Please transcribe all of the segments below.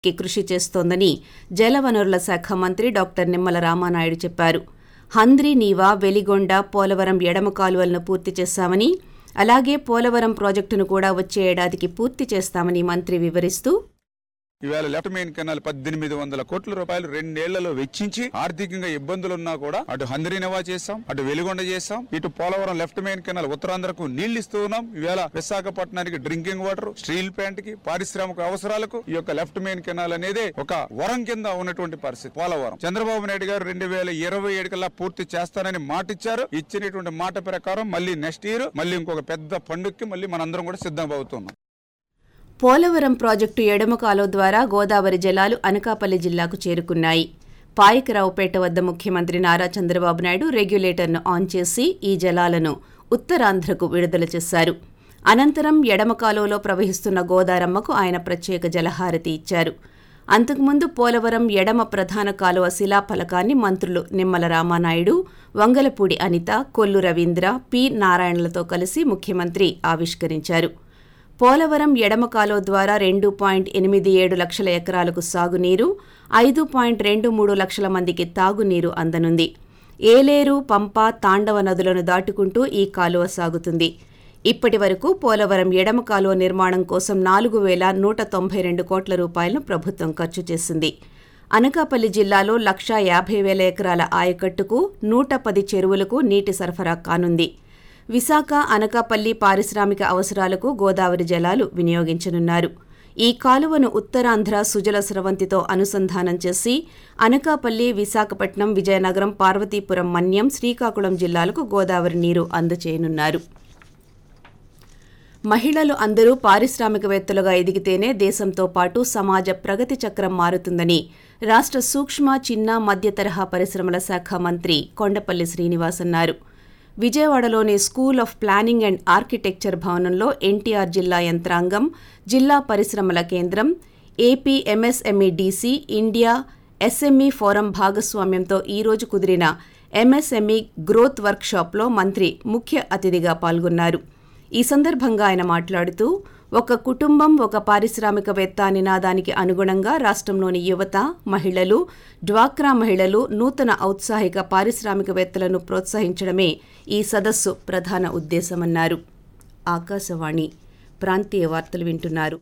కి కృషి చేస్తోందని జలవనరుల శాఖ మంత్రి డాక్టర్ నిమ్మల రామానాయుడు చెప్పారు హంద్రి నీవా వెలిగొండ పోలవరం ఎడమ కాలువలను పూర్తి చేశామని అలాగే పోలవరం ప్రాజెక్టును కూడా వచ్చే ఏడాదికి పూర్తి చేస్తామని మంత్రి వివరిస్తూ ఇవాళ లెఫ్ట్ మెయిన్ కెనాల్ పద్దెనిమిది వందల కోట్ల రూపాయలు రెండేళ్లలో వెచ్చించి ఆర్థికంగా ఇబ్బందులున్నా కూడా అటు హందరినవా చేశాం అటు వెలిగొండ చేశాం ఇటు పోలవరం లెఫ్ట్ మెయిన్ కెనాల్ ఉత్తరాంధ్రకు నీళ్లు ఇస్తూ ఉన్నాం ఇవాళ విశాఖపట్నానికి డ్రింకింగ్ వాటర్ స్టీల్ ప్లాంట్ కి పారిశ్రామిక అవసరాలకు ఈ యొక్క లెఫ్ట్ మెయిన్ కెనాల్ అనేది ఒక వరం కింద ఉన్నటువంటి పరిస్థితి పోలవరం చంద్రబాబు నాయుడు గారు రెండు వేల ఇరవై ఏడు కల్లా పూర్తి చేస్తానని మాట ఇచ్చారు ఇచ్చినటువంటి మాట ప్రకారం మళ్ళీ నెక్స్ట్ ఇయర్ మళ్ళీ ఇంకొక పెద్ద పండుగకి మళ్ళీ మనందరం కూడా సిద్ధం అవుతున్నాం పోలవరం ప్రాజెక్టు ఎడమ కాలువ ద్వారా గోదావరి జలాలు అనకాపల్లి జిల్లాకు చేరుకున్నాయి పాయకరావుపేట వద్ద ముఖ్యమంత్రి నారా చంద్రబాబు నాయుడు రెగ్యులేటర్ను ఆన్ చేసి ఈ జలాలను ఉత్తరాంధ్రకు విడుదల చేశారు అనంతరం ఎడమ కాలువలో ప్రవహిస్తున్న గోదారమ్మకు ఆయన ప్రత్యేక జలహారతి ఇచ్చారు అంతకుముందు పోలవరం ఎడమ ప్రధాన కాలువ శిలాఫలకాన్ని మంత్రులు నిమ్మల రామానాయుడు వంగలపూడి అనిత కొల్లు రవీంద్ర పి నారాయణలతో కలిసి ముఖ్యమంత్రి ఆవిష్కరించారు పోలవరం ఎడమ కాలువ ద్వారా రెండు పాయింట్ ఎనిమిది ఏడు లక్షల ఎకరాలకు సాగునీరు ఐదు పాయింట్ రెండు మూడు లక్షల మందికి తాగునీరు అందనుంది ఏలేరు పంప తాండవ నదులను దాటుకుంటూ ఈ కాలువ సాగుతుంది ఇప్పటి వరకు పోలవరం ఎడమ కాలువ నిర్మాణం కోసం నాలుగు వేల నూట తొంభై రెండు కోట్ల రూపాయలను ప్రభుత్వం ఖర్చు చేసింది అనకాపల్లి జిల్లాలో లక్షా యాభై వేల ఎకరాల ఆయకట్టుకు నూట పది చెరువులకు నీటి సరఫరా కానుంది విశాఖ అనకాపల్లి పారిశ్రామిక అవసరాలకు గోదావరి జలాలు వినియోగించనున్నారు ఈ కాలువను ఉత్తరాంధ్ర సుజల స్రవంతితో అనుసంధానం చేసి అనకాపల్లి విశాఖపట్నం విజయనగరం పార్వతీపురం మన్యం శ్రీకాకుళం జిల్లాలకు గోదావరి నీరు అందచేయనున్నారు మహిళలు అందరూ పారిశ్రామికవేత్తలుగా ఎదిగితేనే దేశంతో పాటు సమాజ ప్రగతి చక్రం మారుతుందని రాష్ట్ర సూక్ష్మ చిన్న మధ్య తరహా పరిశ్రమల శాఖ మంత్రి కొండపల్లి శ్రీనివాస్ అన్నారు విజయవాడలోని school of planning and architecture భవనంలో ఎన్టీఆర్ జిల్లా యంత్రాంగం జిల్లా పరిశ్రమల కేంద్రం AP MSME DC India SME forum భాగస్వామ్యంతో ఈరోజు కుదిరిన ఎంఎస్ఎంఈ గ్రోత్ వర్క్షాప్లో మంత్రి ముఖ్య అతిథిగా పాల్గొన్నారు ఈ సందర్భంగా ఆయన మాట్లాడుతూ ఒక కుటుంబం ఒక పారిశ్రామికవేత్త నినాదానికి అనుగుణంగా రాష్ట్రంలోని యువత మహిళలు డ్వాక్రా మహిళలు నూతన ఔత్సాహిక పారిశ్రామికవేత్తలను ప్రోత్సహించడమే ఈ సదస్సు ప్రధాన ఉద్దేశమన్నారు ఆకాశవాణి ప్రాంతీయ వార్తలు వింటున్నారు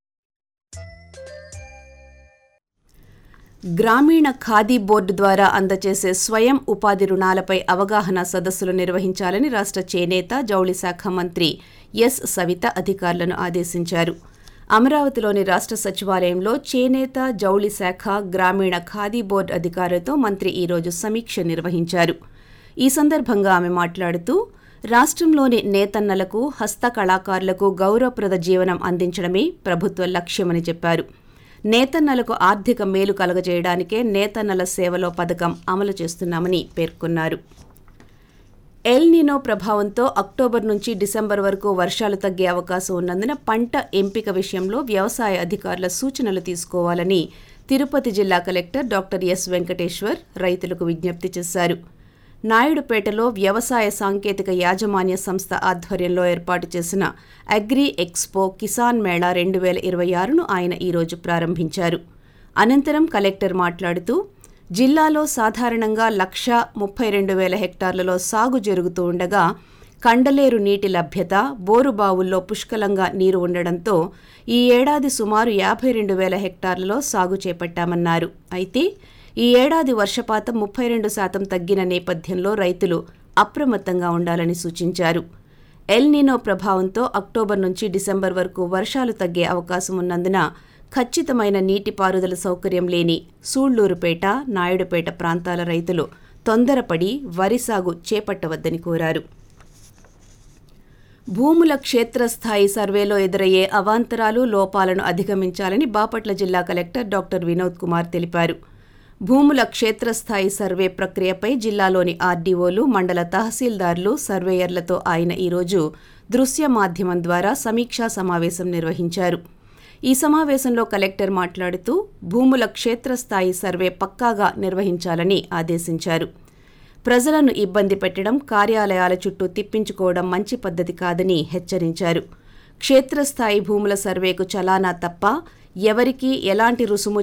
గ్రామీణ ఖాదీ బోర్డు ద్వారా అందజేసే స్వయం ఉపాధి రుణాలపై అవగాహన సదస్సులు నిర్వహించాలని రాష్ట్ర చేనేత జౌళి శాఖ మంత్రి ఎస్ సవిత అధికారులను ఆదేశించారు అమరావతిలోని రాష్ట్ర సచివాలయంలో చేనేత జౌళి శాఖ గ్రామీణ ఖాదీ బోర్డు అధికారులతో మంత్రి ఈరోజు సమీక్ష నిర్వహించారు ఈ సందర్భంగా ఆమె మాట్లాడుతూ రాష్ట్రంలోని నేతన్నలకు హస్తకళాకారులకు గౌరవప్రద జీవనం అందించడమే ప్రభుత్వ లక్ష్యమని చెప్పారు నేతన్నలకు ఆర్థిక మేలు కలగజేయడానికే నేతన్నల సేవలో పథకం అమలు చేస్తున్నామని పేర్కొన్నారు ఎల్ నినో ప్రభావంతో అక్టోబర్ నుంచి డిసెంబర్ వరకు వర్షాలు తగ్గే అవకాశం ఉన్నందున పంట ఎంపిక విషయంలో వ్యవసాయ అధికారుల సూచనలు తీసుకోవాలని తిరుపతి జిల్లా కలెక్టర్ డాక్టర్ ఎస్ వెంకటేశ్వర్ రైతులకు విజ్ఞప్తి చేశారు నాయుడుపేటలో వ్యవసాయ సాంకేతిక యాజమాన్య సంస్థ ఆధ్వర్యంలో ఏర్పాటు చేసిన అగ్రి ఎక్స్పో కిసాన్ మేళా రెండు వేల ఇరవై ఆరును ఆయన ఈరోజు ప్రారంభించారు అనంతరం కలెక్టర్ మాట్లాడుతూ జిల్లాలో సాధారణంగా లక్ష ముప్పై రెండు వేల హెక్టార్లలో సాగు జరుగుతూ ఉండగా కండలేరు నీటి లభ్యత బోరుబావుల్లో పుష్కలంగా నీరు ఉండడంతో ఈ ఏడాది సుమారు యాభై రెండు వేల హెక్టార్లలో సాగు చేపట్టామన్నారు అయితే ఈ ఏడాది వర్షపాతం ముప్పై రెండు శాతం తగ్గిన నేపథ్యంలో రైతులు అప్రమత్తంగా ఉండాలని సూచించారు ఎల్ నీనో ప్రభావంతో అక్టోబర్ నుంచి డిసెంబర్ వరకు వర్షాలు తగ్గే అవకాశం ఉన్నందున ఖచ్చితమైన నీటిపారుదల సౌకర్యం లేని సూళ్లూరుపేట నాయుడుపేట ప్రాంతాల రైతులు తొందరపడి వరి సాగు చేపట్టవద్దని కోరారు భూముల క్షేత్రస్థాయి సర్వేలో ఎదురయ్యే అవాంతరాలు లోపాలను అధిగమించాలని బాపట్ల జిల్లా కలెక్టర్ డాక్టర్ వినోద్ కుమార్ తెలిపారు భూముల క్షేత్రస్థాయి సర్వే ప్రక్రియపై జిల్లాలోని ఆర్డీఓలు మండల తహసీల్దార్లు సర్వేయర్లతో ఆయన ఈరోజు దృశ్య మాధ్యమం ద్వారా సమీక్షా సమావేశం నిర్వహించారు ఈ సమావేశంలో కలెక్టర్ మాట్లాడుతూ భూముల క్షేత్రస్థాయి సర్వే పక్కాగా నిర్వహించాలని ఆదేశించారు ప్రజలను ఇబ్బంది పెట్టడం కార్యాలయాల చుట్టూ తిప్పించుకోవడం మంచి పద్ధతి కాదని హెచ్చరించారు క్షేత్రస్థాయి భూముల సర్వేకు చలానా తప్ప ఎవరికీ ఎలాంటి రుసుము